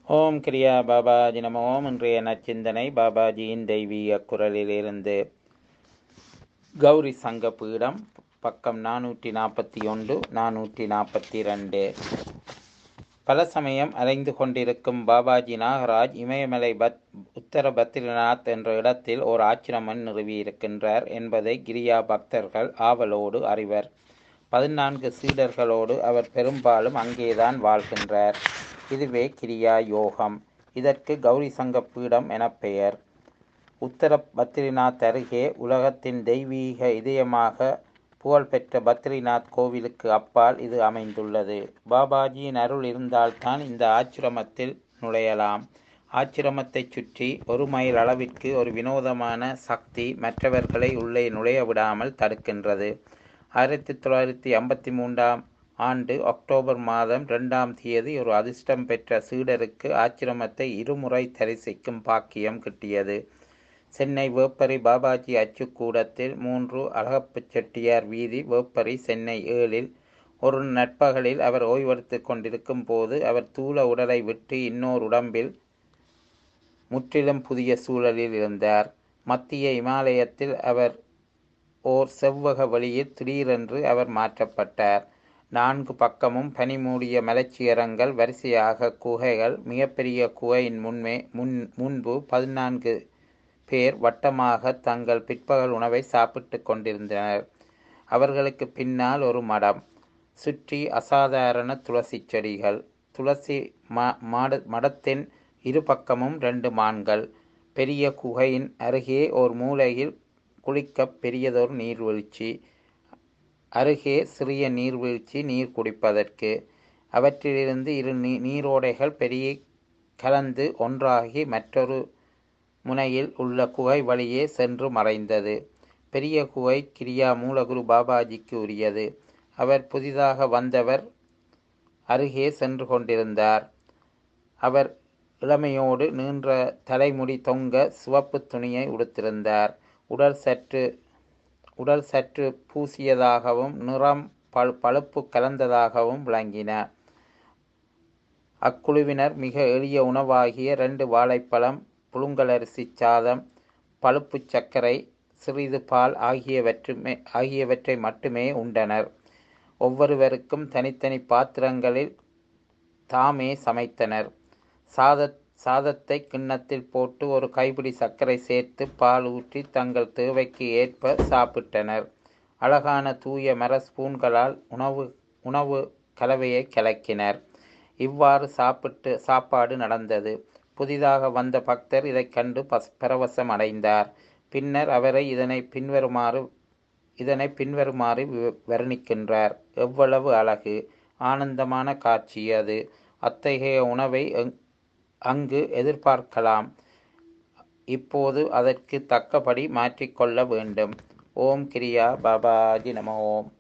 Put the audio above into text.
ஓம் கிரியா பாபாஜி நம ஓம் இன்றைய நச்சிந்தனை பாபாஜியின் தெய்வீக குரலிலிருந்து கௌரி சங்க பீடம் பக்கம் நானூற்றி நாற்பத்தி ஒன்று நானூற்றி நாற்பத்தி ரெண்டு பல சமயம் அலைந்து கொண்டிருக்கும் பாபாஜி நாகராஜ் இமயமலை பத் உத்தர பத்ரிநாத் என்ற இடத்தில் ஓர் ஆச்சிரமம் நிறுவியிருக்கின்றார் என்பதை கிரியா பக்தர்கள் ஆவலோடு அறிவர் பதினான்கு சீடர்களோடு அவர் பெரும்பாலும் அங்கேதான் வாழ்கின்றார் இதுவே கிரியா யோகம் இதற்கு கௌரி சங்க பீடம் என பெயர் உத்தர பத்ரிநாத் அருகே உலகத்தின் தெய்வீக இதயமாக புகழ்பெற்ற பத்ரிநாத் கோவிலுக்கு அப்பால் இது அமைந்துள்ளது பாபாஜியின் அருள் இருந்தால்தான் இந்த ஆச்சிரமத்தில் நுழையலாம் ஆச்சிரமத்தைச் சுற்றி ஒரு மைல் அளவிற்கு ஒரு வினோதமான சக்தி மற்றவர்களை உள்ளே நுழைய விடாமல் தடுக்கின்றது ஆயிரத்தி தொள்ளாயிரத்தி ஐம்பத்தி மூன்றாம் ஆண்டு அக்டோபர் மாதம் இரண்டாம் தேதி ஒரு அதிர்ஷ்டம் பெற்ற சீடருக்கு ஆச்சிரமத்தை இருமுறை தரிசிக்கும் பாக்கியம் கிட்டியது சென்னை வேப்பரி பாபாஜி அச்சுக்கூடத்தில் மூன்று அழகப்பு செட்டியார் வீதி வேப்பரி சென்னை ஏழில் ஒரு நட்பகலில் அவர் ஓய்வெடுத்து கொண்டிருக்கும் போது அவர் தூள உடலை விட்டு இன்னொரு உடம்பில் முற்றிலும் புதிய சூழலில் இருந்தார் மத்திய இமாலயத்தில் அவர் ஓர் செவ்வக வழியில் திடீரென்று அவர் மாற்றப்பட்டார் நான்கு பக்கமும் பனி மூடிய மலைச்சிகரங்கள் வரிசையாக குகைகள் மிகப்பெரிய குகையின் முன்மே முன் முன்பு பதினான்கு பேர் வட்டமாக தங்கள் பிற்பகல் உணவை சாப்பிட்டு கொண்டிருந்தனர் அவர்களுக்கு பின்னால் ஒரு மடம் சுற்றி அசாதாரண துளசி செடிகள் துளசி மாட மடத்தின் இரு பக்கமும் ரெண்டு மான்கள் பெரிய குகையின் அருகே ஒரு மூலையில் குளிக்க பெரியதொரு நீர்வீழ்ச்சி அருகே சிறிய நீர்வீழ்ச்சி நீர் குடிப்பதற்கு அவற்றிலிருந்து இரு நீ நீரோடைகள் பெரிய கலந்து ஒன்றாகி மற்றொரு முனையில் உள்ள குகை வழியே சென்று மறைந்தது பெரிய குகை கிரியா மூலகுரு பாபாஜிக்கு உரியது அவர் புதிதாக வந்தவர் அருகே சென்று கொண்டிருந்தார் அவர் இளமையோடு நீன்ற தலைமுடி தொங்க சிவப்பு துணியை உடுத்திருந்தார் உடல் சற்று உடல் சற்று பூசியதாகவும் நிறம் பழு பழுப்பு கலந்ததாகவும் விளங்கின அக்குழுவினர் மிக எளிய உணவாகிய ரெண்டு வாழைப்பழம் புழுங்கலரிசி சாதம் பழுப்பு சர்க்கரை சிறிது பால் ஆகியவற்றுமே ஆகியவற்றை மட்டுமே உண்டனர் ஒவ்வொருவருக்கும் தனித்தனி பாத்திரங்களில் தாமே சமைத்தனர் சாத சாதத்தை கிண்ணத்தில் போட்டு ஒரு கைப்பிடி சர்க்கரை சேர்த்து பால் ஊற்றி தங்கள் தேவைக்கு ஏற்ப சாப்பிட்டனர் அழகான தூய மர ஸ்பூன்களால் உணவு உணவு கலவையை கலக்கினர் இவ்வாறு சாப்பிட்டு சாப்பாடு நடந்தது புதிதாக வந்த பக்தர் இதை கண்டு பஸ் பரவசம் அடைந்தார் பின்னர் அவரை இதனை பின்வருமாறு இதனை பின்வருமாறு வர்ணிக்கின்றார் எவ்வளவு அழகு ஆனந்தமான காட்சி அது அத்தகைய உணவை அங்கு எதிர்பார்க்கலாம் இப்போது அதற்கு தக்கபடி மாற்றிக்கொள்ள வேண்டும் ஓம் கிரியா பாபாஜி நம ஓம்